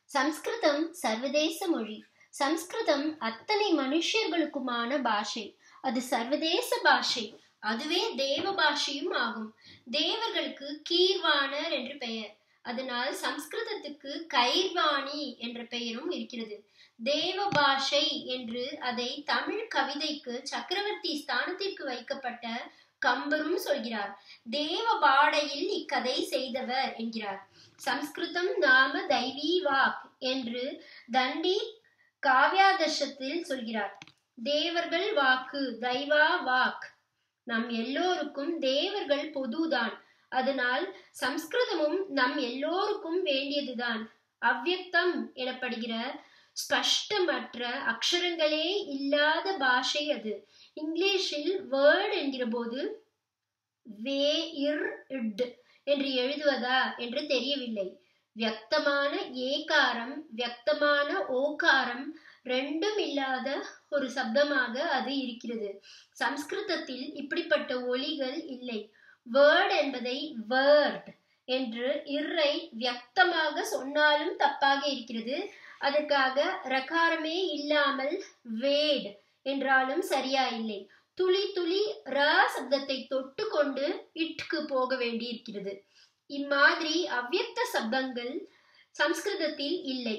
சம்ஸ்கிருதம் சர்வதேச மொழி சம்ஸ்கிருதம் அத்தனை மனுஷர்களுக்குமான பாஷை அது சர்வதேச பாஷை அதுவே தேவ பாஷையும் ஆகும் தேவர்களுக்கு கீர்வாணர் என்று பெயர் அதனால் சம்ஸ்கிருதத்துக்கு கைர்வாணி என்ற பெயரும் இருக்கிறது தேவ பாஷை என்று அதை தமிழ் கவிதைக்கு சக்கரவர்த்தி ஸ்தானத்திற்கு வைக்கப்பட்ட கம்பரும் சொல்கிறார் தேவ பாடையில் இக்கதை செய்தவர் என்கிறார் சம்ஸ்கிருதம் நாம தைவி வாக் என்று தண்டி காவியாதர்ஷத்தில் சொல்கிறார் தேவர்கள் வாக்கு தெய்வா வாக் நம் எல்லோருக்கும் தேவர்கள் பொதுதான் அதனால் சம்ஸ்கிருதமும் நம் எல்லோருக்கும் வேண்டியதுதான் அவ்வியக்தம் எனப்படுகிற ஸ்பஷ்டமற்ற அக்ஷரங்களே இல்லாத பாஷை அது இங்கிலீஷில் வேர்ட் என்கிற போது வே இர் இட் என்று எழுதுவதா என்று தெரியவில்லை வியக்தமான ஏகாரம் வியக்தமான ஓகாரம் ரெண்டும் இல்லாத ஒரு சப்தமாக அது இருக்கிறது சம்ஸ்கிருதத்தில் இப்படிப்பட்ட ஒலிகள் இல்லை வேர்ட் என்பதை வேர்ட் என்று இர்ரை வியக்தமாக சொன்னாலும் தப்பாக இருக்கிறது அதற்காக ரகாரமே இல்லாமல் வேட் என்றாலும் சரியா இல்லை துளி துளி ர சப்தத்தை தொட்டு கொண்டு இட்க்கு போக வேண்டி இருக்கிறது இம்மாதிரி அவ்வியக்த சப்தங்கள் சம்ஸ்கிருதத்தில் இல்லை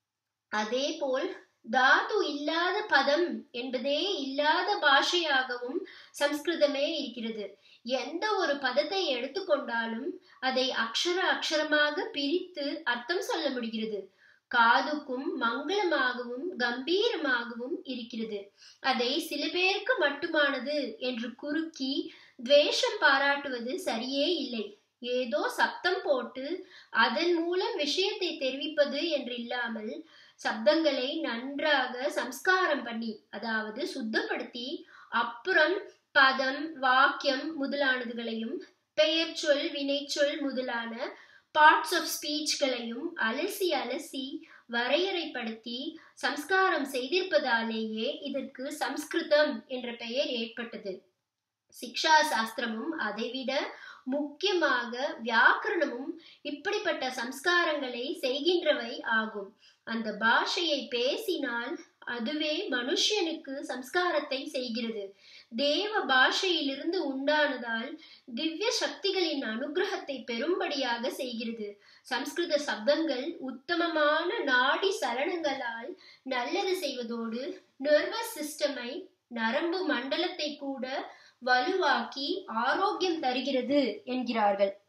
அதே போல் தாது இல்லாத பதம் என்பதே இல்லாத பாஷையாகவும் சம்ஸ்கிருதமே இருக்கிறது எந்த ஒரு பதத்தை எடுத்துக்கொண்டாலும் அதை அக்ஷர அக்ஷரமாக பிரித்து அர்த்தம் சொல்ல முடிகிறது காதுக்கும் மங்களமாகவும் கம்பீரமாகவும் இருக்கிறது அதை சில பேருக்கு மட்டுமானது என்று குறுக்கி துவேஷம் பாராட்டுவது சரியே இல்லை ஏதோ சப்தம் போட்டு அதன் மூலம் விஷயத்தை தெரிவிப்பது என்று இல்லாமல் சப்தங்களை நன்றாக சம்ஸ்காரம் பண்ணி அதாவது சுத்தப்படுத்தி அப்புறம் பதம் வாக்கியம் முதலானதுகளையும் பெயர் சொல் வினைச்சொல் முதலான பார்ட்ஸ் ஆஃப் ஸ்பீச்களையும் அலசி அலசி வரையறைப்படுத்தி சம்ஸ்காரம் செய்திருப்பதாலேயே இதற்கு சம்ஸ்கிருதம் என்ற பெயர் ஏற்பட்டது சிக்ஷா சாஸ்திரமும் அதைவிட முக்கியமாக வியாக்கரணமும் இப்படிப்பட்ட சம்ஸ்காரங்களை செய்கின்றவை ஆகும் அந்த பாஷையை பேசினால் அதுவே மனுஷனுக்கு சம்ஸ்காரத்தை செய்கிறது தேவ பாஷையிலிருந்து உண்டானதால் திவ்ய சக்திகளின் அனுகிரகத்தை பெரும்படியாக செய்கிறது சம்ஸ்கிருத சப்தங்கள் உத்தமமான நாடி சலனங்களால் நல்லது செய்வதோடு நர்வஸ் சிஸ்டமை நரம்பு மண்டலத்தை கூட வலுவாக்கி ஆரோக்கியம் தருகிறது என்கிறார்கள்